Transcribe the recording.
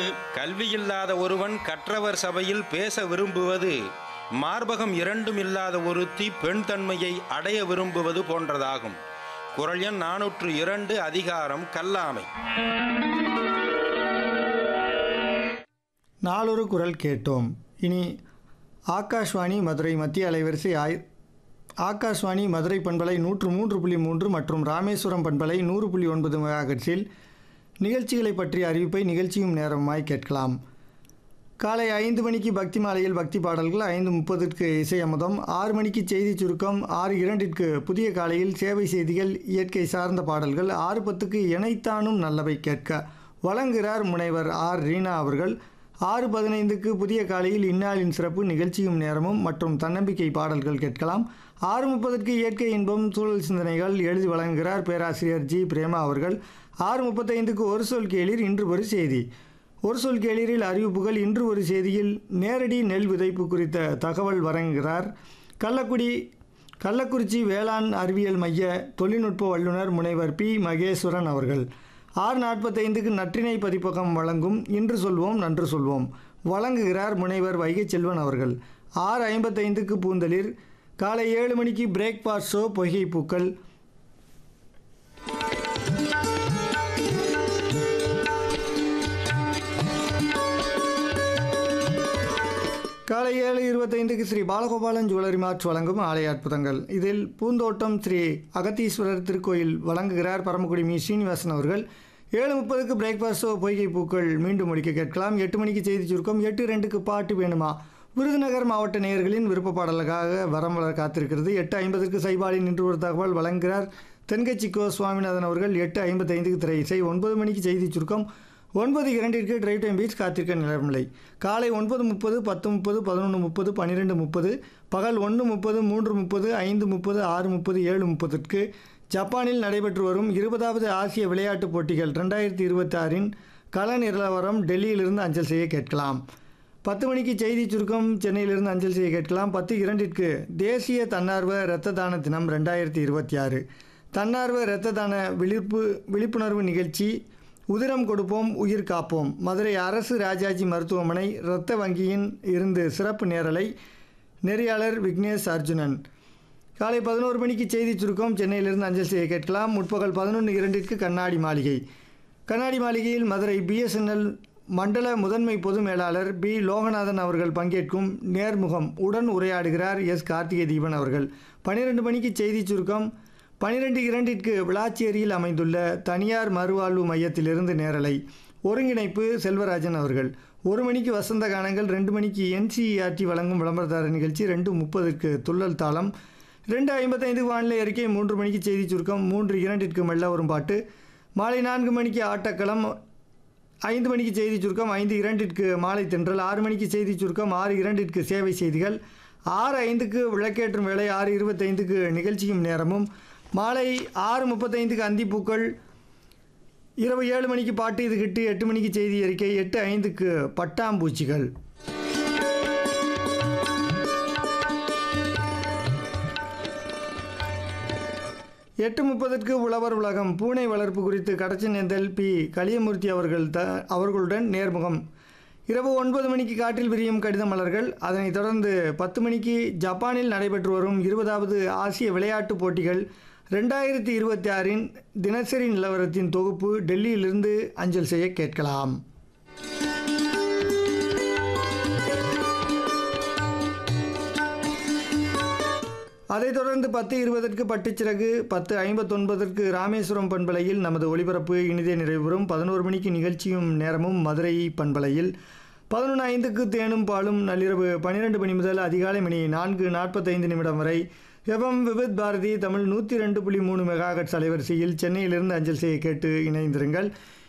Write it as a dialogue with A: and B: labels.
A: கல்வியில்லாத ஒருவன் கற்றவர் சபையில் பேச விரும்புவது மார்பகம் இரண்டும் இல்லாத ஒருத்தி பெண் தன்மையை அடைய விரும்புவது போன்றதாகும் குரல் எண் நானூற்று இரண்டு அதிகாரம் கல்லாமை
B: நாளொரு குரல் கேட்டோம் இனி ஆகாஷ்வாணி மதுரை மத்திய அலைவரிசை ஆய் ஆகாஷ்வாணி மதுரை பண்பலை நூற்று மூன்று புள்ளி மூன்று மற்றும் ராமேஸ்வரம் பண்பலை நூறு புள்ளி ஒன்பது மெகாஹெர்ட்ஸில் நிகழ்ச்சிகளை பற்றிய அறிவிப்பை நிகழ்ச்சியும் நேரமாய் கேட்கலாம் காலை ஐந்து மணிக்கு பக்தி மாலையில் பக்தி பாடல்கள் ஐந்து முப்பதுக்கு இசை அமுதம் ஆறு மணிக்கு செய்தி சுருக்கம் ஆறு இரண்டிற்கு புதிய காலையில் சேவை செய்திகள் இயற்கை சார்ந்த பாடல்கள் ஆறு பத்துக்கு இணைத்தானும் நல்லவை கேட்க வழங்குகிறார் முனைவர் ஆர் ரீனா அவர்கள் ஆறு பதினைந்துக்கு புதிய காலையில் இந்நாளின் சிறப்பு நிகழ்ச்சியும் நேரமும் மற்றும் தன்னம்பிக்கை பாடல்கள் கேட்கலாம் ஆறு முப்பதற்கு இயற்கை இன்பம் சூழல் சிந்தனைகள் எழுதி வழங்குகிறார் பேராசிரியர் ஜி பிரேமா அவர்கள் ஆறு முப்பத்தைந்துக்கு ஒரு சொல் கேளீர் இன்று ஒரு செய்தி ஒரு சொல் கேளீரில் அறிவிப்புகள் இன்று ஒரு செய்தியில் நேரடி நெல் விதைப்பு குறித்த தகவல் வழங்குகிறார் கள்ளக்குடி கள்ளக்குறிச்சி வேளாண் அறிவியல் மைய தொழில்நுட்ப வல்லுநர் முனைவர் பி மகேஸ்வரன் அவர்கள் ஆறு நாற்பத்தைந்துக்கு நற்றினை பதிப்பகம் வழங்கும் இன்று சொல்வோம் நன்று சொல்வோம் வழங்குகிறார் முனைவர் வைகை செல்வன் அவர்கள் ஆறு ஐம்பத்தைந்துக்கு பூந்தளிர் காலை ஏழு மணிக்கு பிரேக்ஃபாஸ்ட் ஷோ பொய்கை பூக்கள் காலை ஏழு இருபத்தைந்துக்கு ஸ்ரீ பாலகோபாலன் ஜுவல்லரி மார்ட் வழங்கும் ஆலய அற்புதங்கள் இதில் பூந்தோட்டம் ஸ்ரீ அகத்தீஸ்வரர் திருக்கோயில் வழங்குகிறார் பரமக்குடி மீ ஸ்ரீனிவாசன் அவர்கள் ஏழு முப்பதுக்கு பிரேக்ஃபாஸ்டோ பொய்கை பூக்கள் மீண்டும் முடிக்க கேட்கலாம் எட்டு மணிக்கு செய்தி சுருக்கம் எட்டு ரெண்டுக்கு பாட்டு வேணுமா விருதுநகர் மாவட்ட நேயர்களின் விருப்ப பாடலுக்காக வரம் வளர காத்திருக்கிறது எட்டு ஐம்பதுக்கு சைபாலின் இன்று ஒரு தகவல் வழங்குகிறார் தென்கட்சி கோ சுவாமிநாதன் அவர்கள் எட்டு ஐம்பத்தைந்துக்கு திரை இசை ஒன்பது மணிக்கு செய்தி சுருக்கம் ஒன்பது இரண்டிற்கு டிரைவ் டைம் பீச் காத்திருக்க நிலமில்லை காலை ஒன்பது முப்பது பத்து முப்பது பதினொன்று முப்பது பன்னிரெண்டு முப்பது பகல் ஒன்று முப்பது மூன்று முப்பது ஐந்து முப்பது ஆறு முப்பது ஏழு முப்பதுக்கு ஜப்பானில் நடைபெற்று வரும் இருபதாவது ஆசிய விளையாட்டுப் போட்டிகள் ரெண்டாயிரத்தி இருபத்தி ஆறின் கள நிலவரம் டெல்லியிலிருந்து அஞ்சல் செய்ய கேட்கலாம் பத்து மணிக்கு செய்தி சுருக்கம் சென்னையிலிருந்து அஞ்சல் செய்ய கேட்கலாம் பத்து இரண்டிற்கு தேசிய தன்னார்வ இரத்த தான தினம் ரெண்டாயிரத்தி இருபத்தி ஆறு தன்னார்வ இரத்த தான விழிப்பு விழிப்புணர்வு நிகழ்ச்சி உதிரம் கொடுப்போம் உயிர் காப்போம் மதுரை அரசு ராஜாஜி மருத்துவமனை இரத்த வங்கியின் இருந்து சிறப்பு நேரலை நெறியாளர் விக்னேஷ் அர்ஜுனன் காலை பதினோரு மணிக்கு செய்தி சுருக்கம் சென்னையிலிருந்து அஞ்சல் செய்ய கேட்கலாம் முற்பகல் பதினொன்று இரண்டிற்கு கண்ணாடி மாளிகை கண்ணாடி மாளிகையில் மதுரை பிஎஸ்என்எல் மண்டல முதன்மை பொது மேலாளர் பி லோகநாதன் அவர்கள் பங்கேற்கும் நேர்முகம் உடன் உரையாடுகிறார் எஸ் கார்த்திகை தீபன் அவர்கள் பன்னிரெண்டு மணிக்கு செய்தி சுருக்கம் பனிரெண்டு இரண்டிற்கு விளாச்சேரியில் அமைந்துள்ள தனியார் மறுவாழ்வு மையத்திலிருந்து நேரலை ஒருங்கிணைப்பு செல்வராஜன் அவர்கள் ஒரு மணிக்கு வசந்த கானங்கள் ரெண்டு மணிக்கு என்சிஇஆர்டி வழங்கும் விளம்பரதார நிகழ்ச்சி ரெண்டு முப்பதுக்கு துள்ளல் தாளம் ரெண்டு ஐம்பத்தைந்து வானிலை அறிக்கை மூன்று மணிக்கு செய்தி சுருக்கம் மூன்று இரண்டிற்கு மெல்ல வரும் பாட்டு மாலை நான்கு மணிக்கு ஆட்டக்களம் ஐந்து மணிக்கு செய்தி சுருக்கம் ஐந்து இரண்டிற்கு மாலை தென்றல் ஆறு மணிக்கு செய்தி சுருக்கம் ஆறு இரண்டிற்கு சேவை செய்திகள் ஆறு ஐந்துக்கு விளக்கேற்றும் வேலை ஆறு இருபத்தைந்துக்கு நிகழ்ச்சியும் நேரமும் மாலை ஆறு முப்பத்தைந்துக்கு அந்திப்பூக்கள் இரவு ஏழு மணிக்கு பாட்டு இது கிட்டு எட்டு மணிக்கு செய்தி அறிக்கை எட்டு ஐந்துக்கு பட்டாம்பூச்சிகள் எட்டு முப்பதற்கு உழவர் உலகம் பூனை வளர்ப்பு குறித்து கடச்சினேந்தல் பி கலியமூர்த்தி அவர்கள் த அவர்களுடன் நேர்முகம் இரவு ஒன்பது மணிக்கு காற்றில் விரியும் கடித மலர்கள் அதனைத் தொடர்ந்து பத்து மணிக்கு ஜப்பானில் நடைபெற்று வரும் இருபதாவது ஆசிய விளையாட்டுப் போட்டிகள் ரெண்டாயிரத்தி இருபத்தி ஆறின் தினசரி நிலவரத்தின் தொகுப்பு டெல்லியிலிருந்து அஞ்சல் செய்ய கேட்கலாம் அதைத் தொடர்ந்து பத்து இருபதற்கு பட்டுச்சிறகு பத்து ஐம்பத்தொன்பதற்கு ராமேஸ்வரம் பண்பலையில் நமது ஒளிபரப்பு இனிதே நிறைவுறும் பதினோரு மணிக்கு நிகழ்ச்சியும் நேரமும் மதுரை பண்பலையில் பதினொன்று ஐந்துக்கு தேனும் பாலும் நள்ளிரவு பன்னிரெண்டு மணி முதல் அதிகாலை மணி நான்கு நாற்பத்தைந்து நிமிடம் வரை எஃப்எம் விவித் பாரதி தமிழ் நூற்றி ரெண்டு புள்ளி மூணு மெகாஹெட்ஸ் அலைவரிசையில் சென்னையிலிருந்து அஞ்சல் செய்ய கேட்டு இணைந்திருங்கள்